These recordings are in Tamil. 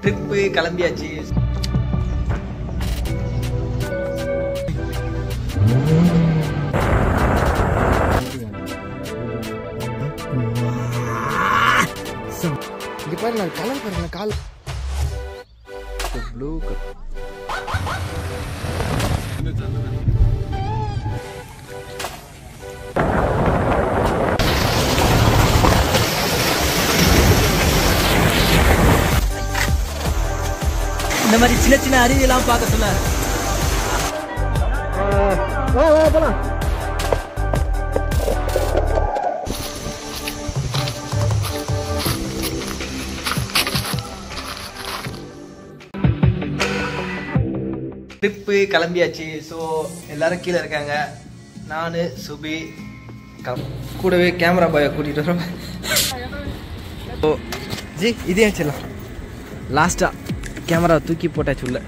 ட்ரிப்பு கிளம்பியாச்சு இங்க பாரு நான் கலர் பாருங்க கால் ப்ளூ இந்த மாதிரி சின்ன சின்ன அருவியெல்லாம் பார்க்க சொன்னார் போலாம் ட்ரிப்பு கிளம்பியாச்சு ஸோ எல்லாரும் கீழே இருக்காங்க நான் சுபி கம் கூடவே கேமரா பாயை கூட்டிகிட்டு வரோம் ஓ ஜி இதே வச்சிடலாம் லாஸ்ட்டாக கேமரா தூக்கி போட்டாச்சு உள்ள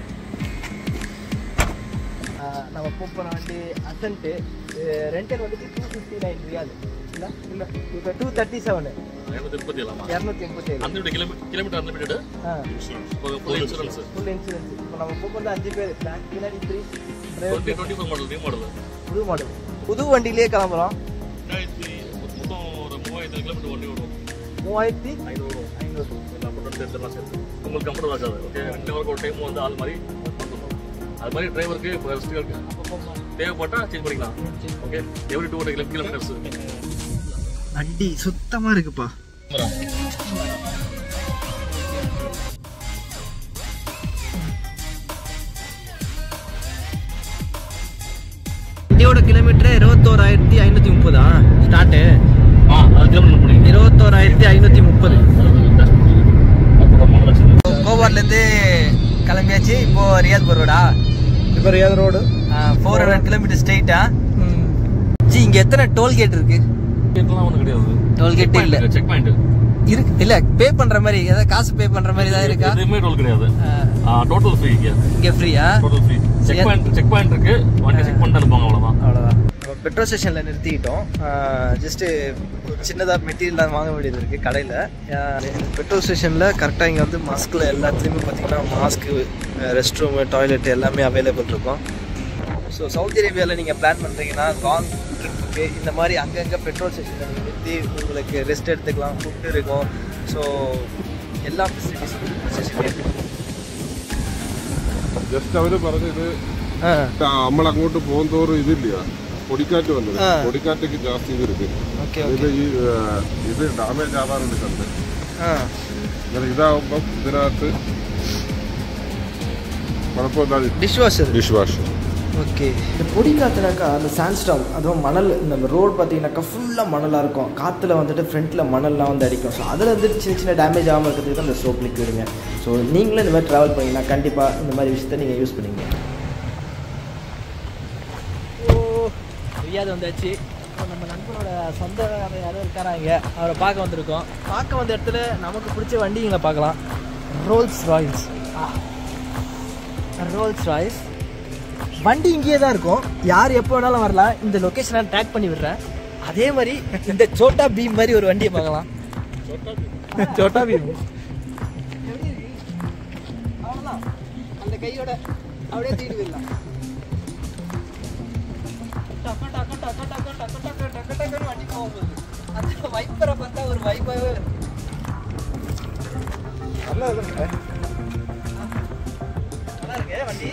நம்ம போகிற வண்டி அசன்ட்டு ரெண்டல் வந்துட்டு டூ ஃபிஃப்டி நைன் ரியால் இல்லை இல்லை இப்போ டூ தேர்ட்டி செவனு இரநூத்தி எண்பத்தி ஏழு கிலோமீட்டர் அன்லிமிட்டட் ஆ ஃபுல் இன்சூரன்ஸ் ஃபுல் இன்சூரன்ஸ் இப்போ நம்ம போகிறது அஞ்சு பேர் பேக் பின்னாடி three twenty twenty four model new model புது மாடல் புது வண்டியிலே கிளம்புறோம் ரெண்டாயிரத்தி மொத்தம் ஒரு மூவாயிரத்து கிலோமீட்டர் வண்டி வரும் மூவாயிரத்தி ஐநூறு ஐநூறு எல்லா மட்டும் சேர்த்துலாம் சேர்த்து உங்களுக்கு கம்ஃபர்டபுள் ஆகாது ஓகே ரெண்டு ஹவருக்கு ஒரு டைம் வந்து ஆள் மாதிரி வந்துடும் அது மாதிரி டிரைவருக்கு இப்போ ரெஸ்ட்டுகளுக்கு தேவைப்பட்டா சேஞ்ச் பண்ணிக்கலாம் okay every two hundred kilometres வண்டி சுத்தமா இருக்குப்பா வண்டியோட கிலோமீட்டர் இருபத்தோராயிரத்தி ஐநூத்தி முப்பதா ஸ்டார்ட் ஆ அது கிலோமீட்டர் பண்ணி இருபத்தோராயிரத்தி ஐநூத்தி முப்பது அப்புறம் மூணு லட்சம் கோவார்ல இருந்து கிளம்பியாச்சு இப்போ ரியாத் பரோடா இப்போ Riyadh road four hundred kilometre ஸ்ட்ரெயிட்டா ஜி இங்க எத்தனை டோல்கேட் இருக்கு கேட்கலாம் ஒன்றும் கிடையாது டோல்கேட் இல்ல செக் பாயிண்ட் இருக்கு இல்ல பே பண்ற மாதிரி ஏதாவது காசு பே பண்ற மாதிரி ஏதாவது இருக்கா எதுவுமே டோல் கிடையாது ஆ, டோட்டல் ஃப்ரீ இங்கே இங்க ஃப்ரீயா total free check point check point இருக்கு வண்டி செக் பண்ணிட்டு அனுப்புவாங்க அவ்வளோதான் அவ்வளோதான் நம்ம பெட்ரோல் ஸ்டேஷனில் நிறுத்திக்கிட்டோம் ஜஸ்ட்டு சின்னதாக மெட்டீரியல் வாங்க வேண்டியது இருக்குது கடையில் பெட்ரோல் ஸ்டேஷனில் கரெக்டாக இங்கே வந்து மாஸ்கில் எல்லாத்துலேயுமே பார்த்தீங்கன்னா மாஸ்க்கு ரெஸ்ட் ரூமு டாய்லெட் எல்லாமே அவைலபிள் இருக்கும் ஸோ சவுதி அரேபியாவில் நீங்கள் பிளான் பண்ணுறீங்கன்னா லாங் ட்ரிப்புக்கு இந்த மாதிரி அங்கங்கே பெட்ரோல் ஸ்டேஷனில் நீங்கள் நிறுத்தி உங்களுக்கு ரெஸ்ட் எடுத்துக்கலாம் ஃபுட்டு இருக்கும் ஸோ எல்லா ஃபெசிலிட்டிஸும் பெட்ரோல் ஸ்டேஷன்லேயே இருக்கும் ജസ്റ്റ് അവര് പറഞ്ഞത് ஆ നമ്മൾ അങ്ങോട്ട് പോകുന്തോറും ഇതില്ല പൊടിക്കാറ്റ് വന്നത് ആ. പൊടിക്കാറ്റേക്ക് ജാസ്തി ഇത് ഇருக்கு ஓகே ഇത് ஓகே ഈ ആ, ഇത് ഡാമേജ് ആവാറുണ്ട് കണ്ട് ஆ എന്നാൽ ഇതാവുമ്പം ഇതിനകത്ത് കുഴപ്പമില്ലാതെ dish washer dish wash okay இந்த பொடி காத்துனாக்கா அந்த சாண்ட்ஸ்டாம் அதுவும் மணல் இந்த ரோடு பார்த்தீங்கன்னாக்கா ஃபுல்லாக மணலாக இருக்கும் காற்றுல வந்துட்டு ஃப்ரண்ட்டில் மணல்லாம் வந்து அடிக்கும் ஸோ அதில் வந்துட்டு சின்ன சின்ன டேமேஜ் ஆகாமல் இருக்கிறதுக்கு தான் இந்த சோப் லிக்விடுங்க ஸோ நீங்களும் இந்த மாதிரி ட்ராவல் பண்ணீங்கன்னா கண்டிப்பாக இந்த மாதிரி விஷயத்தை நீங்கள் யூஸ் பண்ணிங்க ஓ ரியாத் வந்தாச்சு இப்போ நம்ம நண்பனோட சொந்த யாரும் இருக்காரா இங்கே அவரை பார்க்க வந்திருக்கோம் பார்க்க வந்த இடத்துல நமக்கு பிடிச்ச வண்டிங்களை பார்க்கலாம் ரோல்ஸ் ராய்ஸ் ரோல்ஸ் ராய்ஸ் வண்டி இங்கேயே தான் இருக்கும் யார் எப்போ வேணாலும் வரலாம் இந்த லொக்கேஷனை டேக் பண்ணி விடுறேன் அதே மாதிரி இந்த சோட்டா பீம் மாதிரி ஒரு வண்டியை பார்க்கலாம் சோட்டா பீம் அவ்வளோதான் அந்த கையோட அப்படியே தூக்கிட்டு போயிடலாம் டக்கு டக்கு டக்கு டக்கு டக்கு டக்கு டக்கு டக்குன்னு வண்டி போகும்போது அந்த வைப்பரை பார்த்தா ஒரு வைப்பாகவே நல்லா இருக்கு வண்டி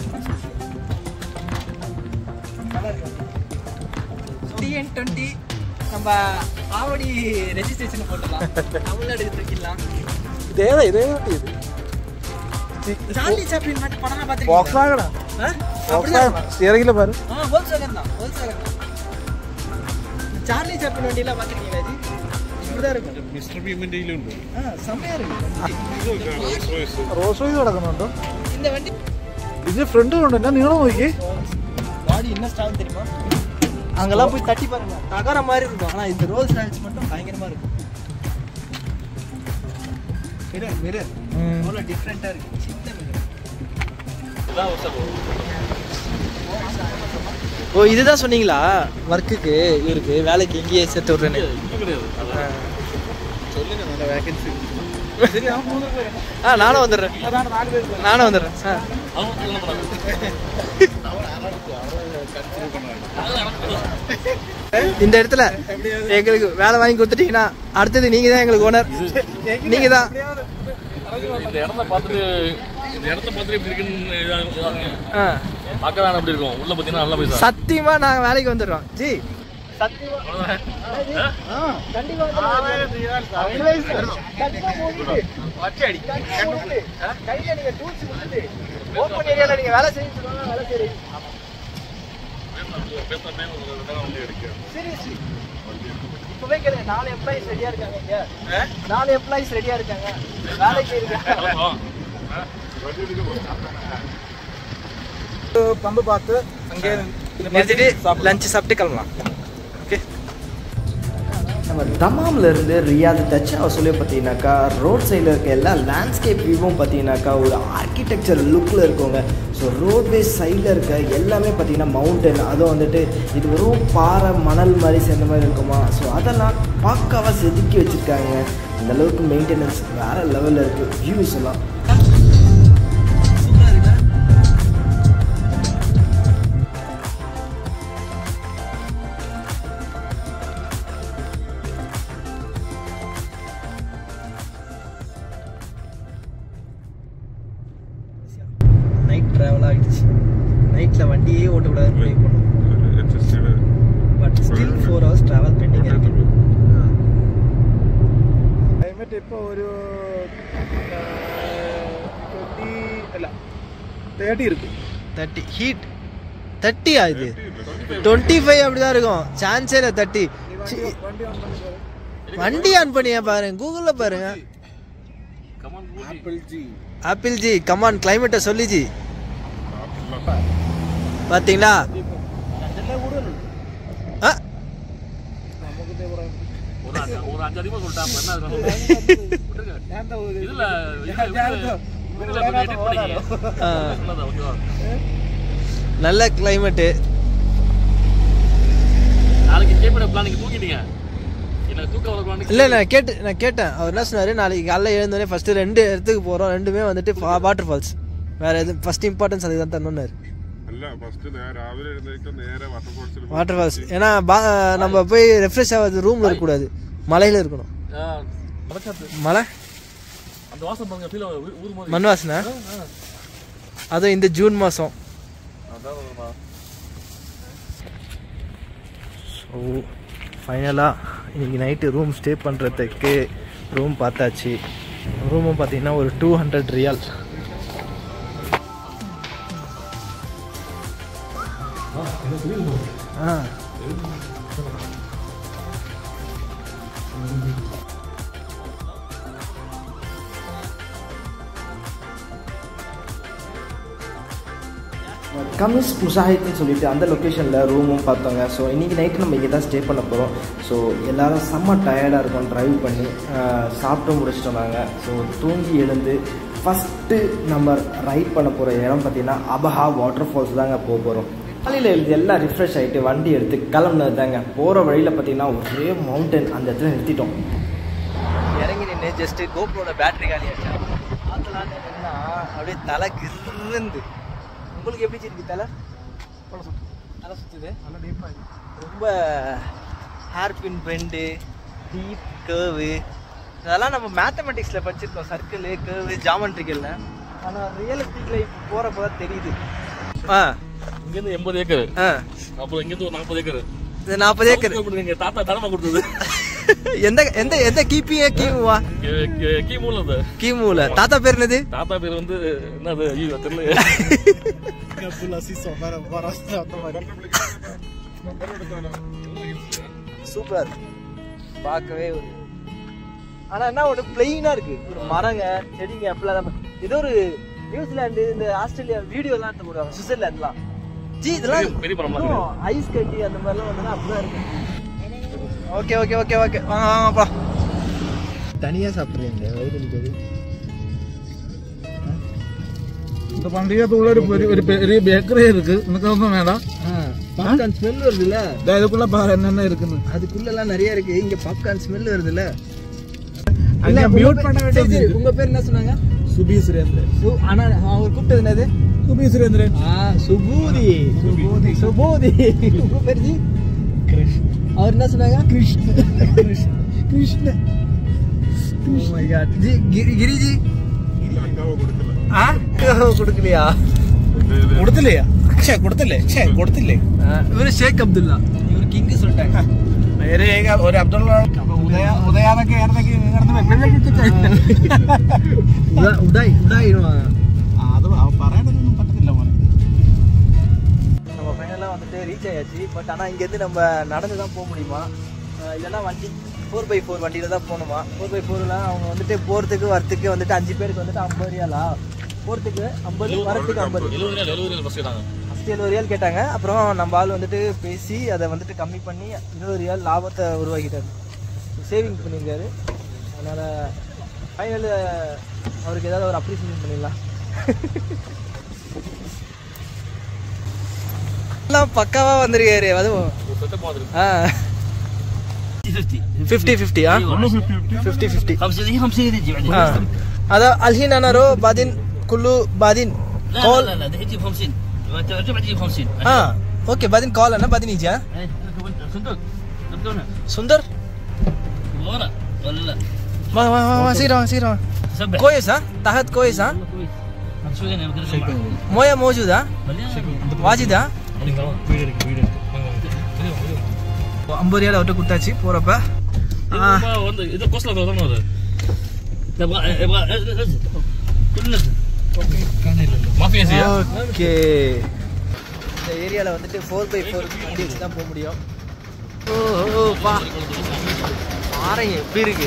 நல்லா இருக்கு டிஎன் டுவெண்ட்டி நம்ம ஆவடி ரெஜிஸ்ட்ரேஷன் போட்டுடலாம் தமிழ்நாடு தூக்கிடலாம் இதே தான் இதே தான் இது சார்லி சாப்ளின் மட்டும் படம் பார்த்துருக்கீங்களா வாகனா ஆ? அப்படிதான் ஸ்டியரிங்கில் பாரு ஆ ஹோல்சேலர் தான் ஹோல்சேலர் தான் சார்லி சாப்ளின் வண்டியெல்லாம் பார்த்துருக்கீங்களா ஜி இப்படிதான் இருக்கும் മിസ്റ്റർ ഭീമിന്റെ ഉണ്ട് ஆ செம்மையா இருக்கு റോസ് റോയ്സ് കിടക്കുന്നുണ്ടോ இந்த വണ്ടി ഇതിന് ഫ്രണ്ട് ഉണ്ട് എന്നാ നീളം നോക്കി பாடி என்ன ஸ்ட்ராங் தெரியுமா அங்கெல்லாம் போய் தட்டி பாருங்க தகர மாதிரி இருக்கும் ஆனா இந்த ரோல்ஸ் ராயல்ஸ் மட்டும் பயங்கரமா இருக்கும் மிரர் மிரர் அவ்வளோ டிஃப்ரெண்ட்டாக இருக்கு சின்ன மிரர் இதான் ஒரு சார் ஓ இதுதான் சொன்னீங்களா ஒர்க்குக்கு இவருக்கு வேலைக்கு இங்கேயே சேர்த்து விட்றேன்னு இது கிடையாது அது சொல்லுங்க நல்ல வேகன்சி ஆ நானும் வந்துடுறேன் நானும் வந்துடுறேன் ஆ அவங்க என்ன பண்ணாங்க இந்த இடத்துல எங்களுக்கு வேலை வாங்கி கொடுத்துட்டீங்கன்னா அடுத்தது நீங்க தான் எங்களுக்கு ஓனர் நீங்க தான் இந்த இடத்த பார்த்துட்டு இந்த இடத்த பார்த்துட்டு இப்படி இருக்குன்னு இதா- இதாங்க. ஆ. பார்க்க வேணாம் அப்படி இருக்கும் உள்ள பார்த்தீங்கன்னா நல்லா பைசா சத்தியமா நாங்க வேலைக்கு வந்துடுறோம் ஜி சத்தியமா கண்டிப்பா ஓப்பன் ஏரியால நீங்க வேலை செய்ய சொல்லுவாங்க வேலை செய்யறீங்க சீரியஸ்லி இப்பவே கேளுங்க நாலு எம்ப்ளாயிஸ் ரெடியா இருக்காங்க இங்க நாலு எம்ப்ளாயிஸ் ரெடியா இருக்காங்க வேலைக்கு இருக்காங்க பம்பு பார்த்து அங்கே நிறுத்திட்டு லஞ்ச் சாப்பிட்டு கிளம்பலாம் ஓகே நம்ம தமாம்ல இருந்து ரியாத் டச் ஹவுஸ்லேயே பார்த்தீங்கன்னாக்கா ரோட் சைடில் இருக்க எல்லா லேண்ட்ஸ்கேப் வியூவும் பார்த்தீங்கன்னாக்கா ஒரு ஆர்கிடெக்சர் லுக்கில் இருக்குங்க ஸோ ரோட்வே சைடில் இருக்க எல்லாமே பார்த்தீங்கன்னா மவுண்டன் அதுவும் வந்துட்டு இது வெறும் பாறை மணல் மாதிரி சேர்ந்த மாதிரி இருக்குமா ஸோ அதெல்லாம் பக்காவாக செதுக்கி வச்சுருக்காங்க இந்த அளவுக்கு மெயின்டெனன்ஸ் வேறு லெவலில் இருக்குது வியூஸ் எல்லாம் நைட் ட்ராவல் ஆகிடுச்சு நைட்டில் வண்டியே ஓட்டக்கூடாதுன்னு முடிவு பண்ணோம் but still four hours travel pending இருக்கு ക്ലൈമറ്റ് ഇപ്പോൾ ഒരു ട്വൻറ്റി അല്ല തേർട്ടി ഇருக்கு தேர்ட்டி ஹீட் தேர்ட்டியா இது டுவெண்ட்டி ஃபைவ் அப்படிதான் இருக்கும் சான்ஸே இல்லை தேர்ட்டி வண்டி ஆன் பண்ணியா பாருங்க கூகுளில் பாருங்க Apple ji Apple ji come on கிளைமேட்டை சொல்லி ஜி பார்த்தீங்களா ஆ ஒரு அஞ்சு ஒரு அஞ்சு அதிகமாக சொல்லிட்டேன் அப்ப என்ன அது வேணும்? விட்டுருங்க. இதுல இதுல இதுல இதுல கொஞ்சம் edit பண்ணிக்கங்க. ஆ. சொன்னதா, ஓகேவா? நல்ல கிளைமேட்டு நாளைக்கு கேட்பட பிளான் நீங்க தூங்கிட்டீங்க எனக்கு தூக்கம் வரக்கூடாது இல்லை நான் கேட்டு நான் கேட்டேன் அவர் என்ன சொன்னார் நாளைக்கு காலைல எழுந்தோடனே ஃபஸ்ட்டு ரெண்டு இடத்துக்கு போகிறோம் ரெண்டுமே வந்துட்டு வாட்டர் ஃபால்ஸ் வேறு எதுவும் ஃபஸ்ட் இம்பார்ட்டன்ஸ் அதுதான் தரணுன்னாரு അല്ല ഫസ്റ്റ് രാവിലെ എഴുന്നേറ്റ് നേരെ വാട്ടർഫോൾസിൽ வாட்டர் ஃபால்ஸ் ஏன்னா பா நம்ம போய் ரெஃப்ரெஷ் ஆகாது ரூமில் இருக்கக்கூடாது மலையில் இருக்கணும் மலை அந்த வாசம் பாருங்க ஃபீல் ஊர் மாதிரி மண் வாசனை அதுவும் இந்த ஜூன் மாதம் அதான் வருமா? ஸோ ஃபைனலாக இன்னைக்கு நைட்டு ரூம் ஸ்டே பண்ணுறதுக்கு ரூம் பார்த்தாச்சு ரூமும் பார்த்தீங்கன்னா ஒரு டூ ஹண்ட்ரட் ரியால் ஆ கமிஸ் முசாஹித்னு சொல்லிட்டு அந்த லொக்கேஷனில் ரூமும் பார்த்தோங்க ஸோ இன்றைக்கி நைட்டு நம்ம இங்கே தான் ஸ்டே பண்ண போகிறோம் ஸோ எல்லாரும் செம்ம டயர்டாக இருக்கும் ட்ரைவ் பண்ணி ஆஹ், சாப்பிட்டு முடிச்சிட்டோம் நாங்கள் ஸோ தூங்கி எழுந்து ஃபஸ்ட்டு நம்ம ரைட் பண்ண போகிற இடம் பார்த்தீங்கன்னா அபஹா வாட்டர் ஃபால்ஸ் தாங்க போக போகிறோம் காலையில் எழுதி எல்லாம் ரிஃப்ரெஷ் ஆகிட்டு வண்டி எடுத்து கிளம்புனது தாங்க போகிற வழியில் பார்த்தீங்கன்னா ஒரே மவுண்டன் அந்த இடத்துல நிறுத்திட்டோம் இறங்கி நின்று ஜஸ்ட்டு கோப்ரோட பேட்டரி காலி ஆச்சா பார்த்தலான்னு நின்னா அப்படியே தலை கிருந்து உங்களுக்கு எப்படி இருக்கு தலை தலை சுற்றுது ரொம்ப ஹேர்பின் பெண்டு டீப் கேர்வு இதெல்லாம் நம்ம மேத்தமெட்டிக்ஸில் படிச்சிருக்கோம் சர்க்கிள் கேர்வு ஜாமெட்ரிக்கலில் ஆனால் ரியலிஸ்டிக்கில் இப்போ போகிறப்ப தான் தெரியுது ஆ இங்கேருந்து எண்பது ஏக்கர் ஆ அப்புறம் இங்கேருந்து ஒரு நாற்பது ஏக்கர் இது நாற்பது ஏக்கர் எங்க தாத்தா தலைமை கொடுத்தது எந்த எந்த எந்த கிபிஏ கிமுவா கே- கே- கீமூல இந்த கிமுல தாத்தா பேர் என்னது தாத்தா பேர் வந்து என்னது ஐயோ தெரியல சூப்பர் பார்க்கவே ஒரு ஆனா என்ன ஒன்று பிளெயினா இருக்கு ஒரு மரங்க செடிங்க அப்படிலாம் தான் ஏதோ ஒரு நியூசிலாந்து இந்த ஆஸ்திரேலியா வீடியோலாம் எடுத்து போடுவாங்க சுவிட்சர்லாந்துலாம் ஜி இதெல்லாம் பெரிய படம் மாதிரி ஐஸ் கட்டி அந்த மாதிரிலாம் வந்தா அப்படிதான் இருக்கு ஓகே ஓகே ஓகே ஓகே வாங்க வாங்கப்பா தனியா சாப்பிட்றீங்க வயிறு இருக்குது இந்த பண்டிகைக்குள்ள ஒரு பெரிய ஒரு பெரிய பேக்கரி இருக்கு உனக்கு ஒன்றும் வேண்டாம் பாப்கார்ன் ஸ்மெல் வருதுல்ல இதோ இதுக்குள்ள பாரு என்னென்ன இருக்குன்னு அதுக்குள்ளெல்லாம் நிறைய இருக்கு இங்க பாப்கார்ன் ஸ்மெல் வருதுல்ல அங்க உங்க mute பேர்- பண்ண சரி, வேண்டியது சரி, இருக்கு. உங்க பேர் என்ன சொன்னாங்க சுபி சுரேந்திரன் சு- ஆனா அவர் கூப்பிட்டது என்னது சுபி சுரேந்திரன் ஆ சுபூதி சுபூதி சுபூதி உங்க பேர் ஜி கிருஷ்ண அவர் என்ன சொன்னாங்க Krishna Krishna Krishna Oh my God. Ji Giri- Giriji ஆ கொடுக்கலையா കൊടുത്തില്ലേ ഛേ കൊടുത്തില്ലേ ഛേ കൊടുത്തില്ലേ இவரு ஷேக் அப்துல்லா இவரு கிங்கு சொல்லிட்டாங்க പേര് ഏക- ഒരു അബ്ദുള്ള അപ്പൊ ഉദയ ഉദയാന്നൊക്കെ ആയിരുന്നെങ്കിൽ നിങ്ങളുടെ വെള്ളം உதா- உதாய் உதாயிடுவாங்க അത് പറയാനൊന്നും പറ്റത്തില്ല മോനെ நம்ம ஃபைனலாக வந்துட்டு ரீச் ஆயாச்சு பட் ஆனால் இங்கேருந்து நம்ம நடந்து தான் போக முடியுமா அஹ் இல்லைன்னா வண்டி ஃபோர் பை ஃபோர் வண்டியில் தான் போகணுமா ஃபோர் பை ஃபோரில் அவங்க வந்துட்டு போகிறதுக்கு வரத்துக்கு வந்துட்டு அஞ்சு பேருக்கு வந்துட்டு ஐம்பது ரியாலா போகிறதுக்கு ஐம்பது வரத்துக்கு ஐம்பது எழுபது ரூபாய் எழுபது ரூபாய் பஸ் கேட்டாங்க ஃபஸ்ட் எழுபது ரியால் கேட்டாங்க அப்புறம் நம்ம ஆள் வந்துட்டு பேசி அதை வந்துட்டு கம்மி பண்ணி இருபது ரியால் லாபத்தை உருவாக்கிட்டாரு சேவிங் பண்ணியிருக்காரு அதனால் ஃபைனல் அவருக்கு ஏதாவது ஒரு அப்ரிசியேஷன் பண்ணிடலாம் எல்லாம் பக்காவாக வந்திருக்காரு அதுவும் ஒரு செட்டப் மாதிரி ஆ ஃபிஃப்டி ஃபிஃப்டியா ஃபிஃப்டி ஃபிஃப்டி خمسين خمسين يجي بعدين آه. هذا الحين انا رو بعدين كله بعدين لا كول لا لا ده يجيب 50 لما ترجع بعد يجيب 50 اه اوكي بعدين كول انا بعدين يجي ها إيه، صندوق تبدونه سندر ورا ولا لا ما ما ما, ما سيرا سيرا سبع كويس ها تحت كويس ها والله كويس شوي انا كده سبع مويه موجود ها مليان واجد ها வீடு இருக்கு வீடு இருக்கு வாங்க, வாங்க. ஐம்பது ரியால் அவர்கிட்ட கொடுத்தாச்சு போறப்ப இதுப்பா வந்து இது கோஸ்ட்ல தானே அது تبغى يبغى نزل كل نزل மாஃபியாசியா ஓகே இந்த ஏரியாவில் வந்துட்டு ஃபோர் பை ஃபோர் வண்டி வச்சு தான் போக முடியும் ஓ ஓ பா பாருங்க எப்படி இருக்கு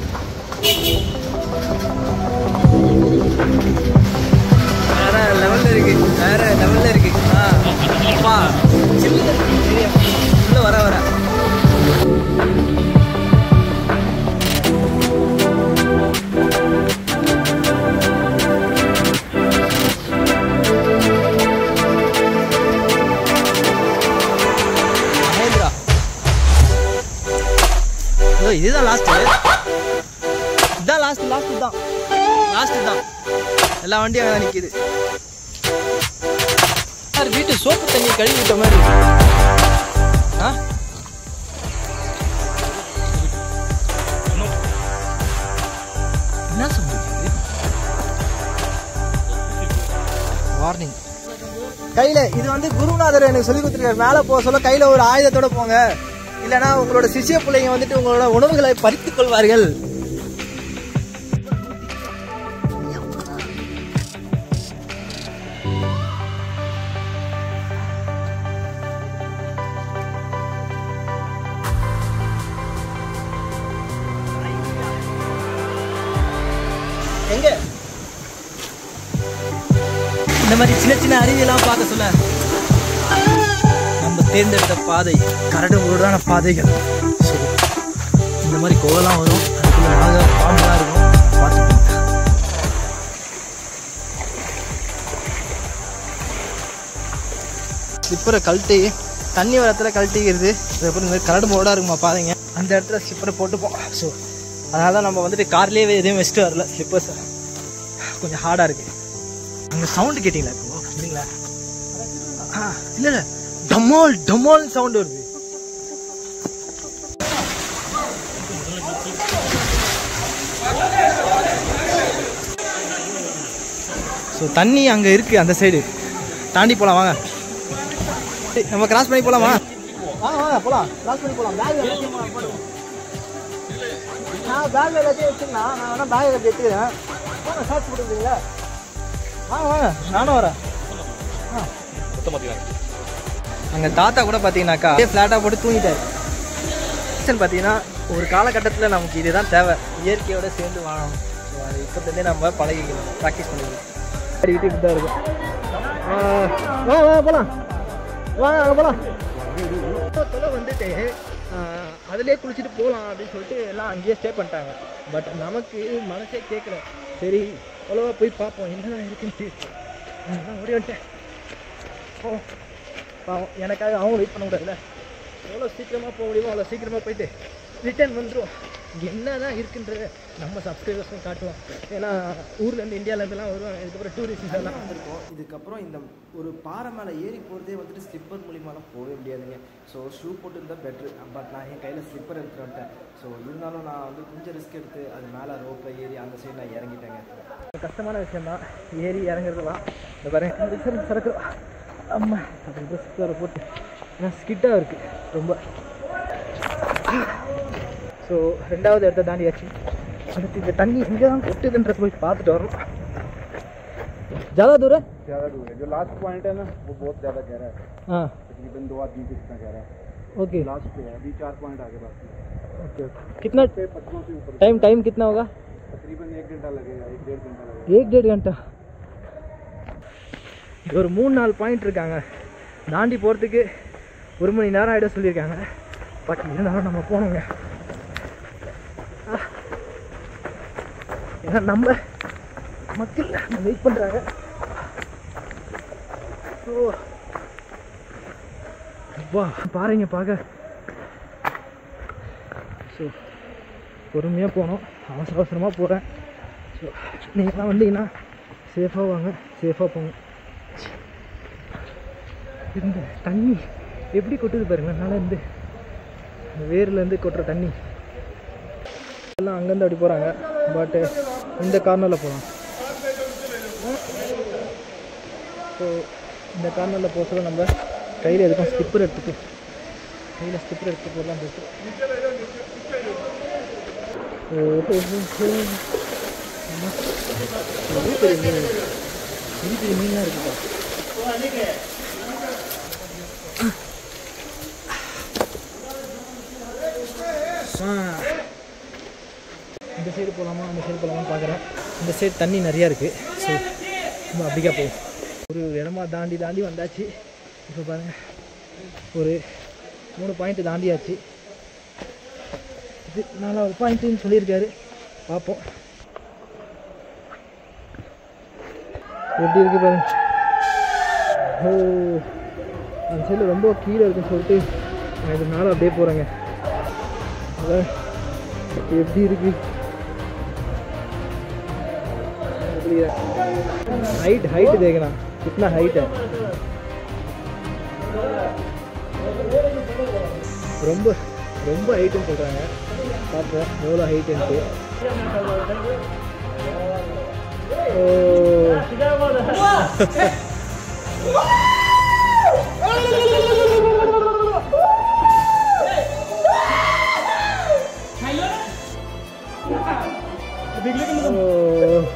வேற லெவல்ல இருக்கு வேற லெவல்ல இருக்கு ஆ அப்பா சில்லுன்னு இருக்கு area. உள்ள வர வர மகேந்திரா ஓ இதுதான் லாஸ்ட் இதான் லாஸ்ட் லாஸ்ட் தான் லாஸ்ட் தான் எல்லா வண்டியும் அங்கே நிற்கிது சார் வீட்டு சோப்பு தண்ணி கழுவி விட்ட மாதிரி ஆ என்ன சொல்றது வார்னிங் கையில இது வந்து குருநாதர் எனக்கு சொல்லி கொடுத்துருக்காரு மேலே போக சொல்ல கையில ஒரு ஆயுதத்தோட போங்க இல்லைன்னா உங்களோட சிஷ்ய பிள்ளைங்க வந்துட்டு உங்களோட உணவுகளை பறித்துக் கொள்வார்கள் எங்க இந்த மாதிரி சின்ன சின்ன அருவியெல்லாம் பார்க்க சொல்ல நம்ம தேர்ந்தெடுத்த பாதை கரடு முரடான பாதைகள் ஸோ இந்த மாதிரி கோவெல்லாம் வரும் அதுக்குள்ள நாக பாம்பெல்லாம் இருக்கும் பார்த்துக்கோங்க ஸ்லிப்பரை கழட்டி தண்ணி வரத்துல கழட்டிக்கிறது அதுக்கப்புறம் இந்த மாதிரி கரடு முரடாக இருக்குமா பாதைங்க அந்த இடத்துல ஸ்லிப்பரை போட்டுப்போம் ஸோ அதனால தான் நம்ம வந்துட்டு கார்லேயே எதையும் வச்சுட்டு வரல ஸ்லிப்பர்ஸ் கொஞ்சம் ஹார்டாக இருக்குது அங்கே சவுண்டு கேட்டிங்களா இப்போ இல்லைங்களா ஆ இல்லை இல்லை டமால் டமால் சவுண்டு வருது ஸோ தண்ணி அங்கே இருக்குது அந்த சைடு தாண்டி போகலாம் வாங்க ஏய், நம்ம கிராஸ் பண்ணி போகலாமா வாங்க வாங்க போகலாம் கிராஸ் பண்ணி போகலாம் பேக் எல்லாத்தையும் போடுங்க. நான் பேக் எல்லாத்தையும் வச்சுருந்தேன் நான் வேணா பேக் எல்லாத்தையும் எடுத்துக்கிறேன் வாங்க ஷார்ட்ஸ் போட்டுருக்கீங்களா வாங்க வாங்க நானும் வரேன் மொத்த மாத்திக்கிறாங்க அங்கே தாத்தா கூட பார்த்தீங்கன்னாக்கா அப்படியே ஃப்ளாட்டாக போட்டு தூங்கிட்டாரு கிச்சன் பார்த்தீங்கன்னா ஒரு காலகட்டத்தில் நமக்கு இதுதான் தேவை இயற்கையோட சேர்ந்து வாழணும் ஸோ அது இப்போலேருந்தே நம்ம பழகிக்கணும் ப்ராக்டிஸ் பண்ணிக்கணும் அடிக்கிட்டு இப்படி தான் இருக்கும் ஆ, வா வா போகலாம் வா அங்கே போகலாம் தொலை வந்துட்டு அதிலே குளிச்சுட்டு போகலாம் அப்படின்னு சொல்லிட்டு எல்லாம் அங்கேயே ஸ்டே பண்ணிட்டாங்க பட் நமக்கு மனசே கேட்கல சரி அவ்வளோவா போய் பார்ப்போம் என்னதான் இருக்குன்ட்டு நான் ஓடி வந்துட்டேன் ஓ பாவம் எனக்காக அவங்க வெயிட் பண்ணக்கூடாதுல்ல எவ்வளோ சீக்கிரமாக போக முடியுமோ அவ்வளோ சீக்கிரமாக போயிட்டு ரிட்டர்ன் வந்துடும் என்னதான் இருக்குன்றது நம்ம சப்ஸ்கிரைபர்ஸும் காட்டுவோம் ஏன்னா ஊர்லேருந்து இந்தியாவிலேருந்துலாம் வருவாங்க இதுக்கப்புறம் டூரிஸ்ட் எல்லாம் வந்திருக்கோம் இதுக்கப்புறம் இந்த ஒரு பாறை மேலே ஏறி போகிறதே வந்துட்டு ஸ்லிப்பர் மூலியமாலாம் போகவே முடியாதுங்க ஸோ ஷூ போட்டு இருந்தால் பெட்ரு பட் நான் என் கையில் ஸ்லிப்பர் எடுத்துட்டு வந்துட்டேன் ஸோ இருந்தாலும் நான் வந்து கொஞ்சம் ரிஸ்க் எடுத்து அது மேலே ரோப்பில் ஏறி அந்த சைடு நான் இறங்கிட்டேங்க கஷ்டமான விஷயம் தான் ஏறி இறங்குறதுலாம் இந்த பாருங்க இந்த சைடு சரக்கு அம்மா அது ட்ரெஸ் வேறு போட்டு ஏன்னா ஸ்கிட்டாக இருக்குது ரொம்ப ஸோ ரெண்டாவது இடத்த தாண்டியாச்சு அடுத்து இந்த தண்ணி இங்கே தான் கொட்டுதுன்றத போய் பார்த்துட்டு வரணும் ஜாதா தூரம் ज्यादा दूर है जो लास्ट पॉइंट है ना वो बहुत ज्यादा गहरा है ஆ तकरीबन दो आदमी से इतना गहरा है ओके लास्ट पे है अभी चार पॉइंट आगे बाकी ओके ओके कितना पत्थरों से ऊपर टाइम टाइम कितना होगा तकरीबन एक घंटा लगेगा एक डेढ़ घंटा लगेगा एक डेढ़ घंटा இது ஒரு மூணு நாலு பாயிண்ட் இருக்காங்க தாண்டி போகிறதுக்கு ஒரு மணி நேரம் ஆகிட சொல்லியிருக்காங்க பட் இருந்தாலும் நம்ம போகணுங்க ஆ. ஏன்னா நம்ம மக்கள் வெயிட் பண்ணுறாங்க ஸோ வா பாருங்க பார்க்க ஸோ பொறுமையாக போகணும் அவசர அவசரமாக போகிறேன் ஸோ நீங்களாம் வந்தீங்கன்னா சேஃபாக வாங்க சேஃபாக போங்க இந்த தண்ணி எப்படி கொட்டுது பாருங்க அதனால இருந்து இந்த வேர்லேருந்து கொட்டுற தண்ணி எல்லாம் அங்கேருந்து அப்படி போகிறாங்க பட்டு இந்த கார்னரில் போகலாம் ஸோ இந்த கார்னரில் போக சொல்ல நம்ம கையில் எதுக்கும் ஸ்லிப்பர் எடுத்துட்டு கையில் ஸ்லிப்பர் எடுத்துட்டு போகலாம் போட்டு பெரிய பெரிய மீன் பெரிய பெரிய மீன்லாம் இருக்குப்பா ஆ. இந்த சைடு போகலாமா அந்த சைடு போகலாமான்னு பார்க்குறேன் இந்த சைடு தண்ணி நிறையா இருக்குது ஸோ நம்ம அப்படிக்கா போகும் ஒரு இடமா தாண்டி தாண்டி வந்தாச்சு இப்போ பாருங்கள் ஒரு மூணு பாயிண்ட் தாண்டியாச்சு இது நாலாவது பாயிண்ட்டுன்னு சொல்லியிருக்காரு பார்ப்போம் எப்படி இருக்கு பாருங்க ஓ அந்த சைடில் ரொம்ப கீழே இருக்குன்னு சொல்லிட்டு நான் இது மேலே அப்படியே போகிறேங்க அதான் எப்படி இருக்கு हाइट हाइट देखना कितना हाइट है ரொம்ப ரொம்ப ஹைட்டுன்னு சொல்கிறாங்க பார்ப்போம் எவ்வளோ ஹைட்டுன்ட்டு ஓ ஓ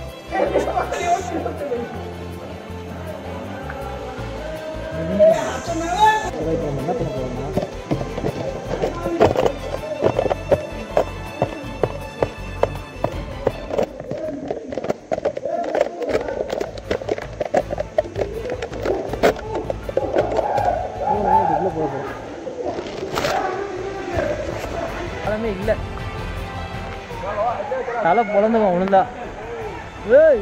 அதான் இப்போ நம்ம என்ன பண்ண போகிறோம்னா இதுக்குள்ளே போக போகிறோம் அதமே இல்லை தலை பிறந்தவன் உளுந்தா ஏய்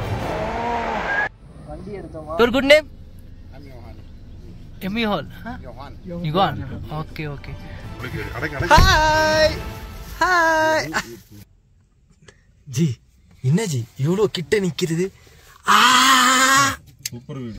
வண்டி எடுத்தோமா Your good name? Emmy Hall. Huh? Johan. Johan. Okay, okay. Hi hi ji என்ன ஜி இவ்வளோ கிட்ட நிற்கிறது ஆ சூப்பர்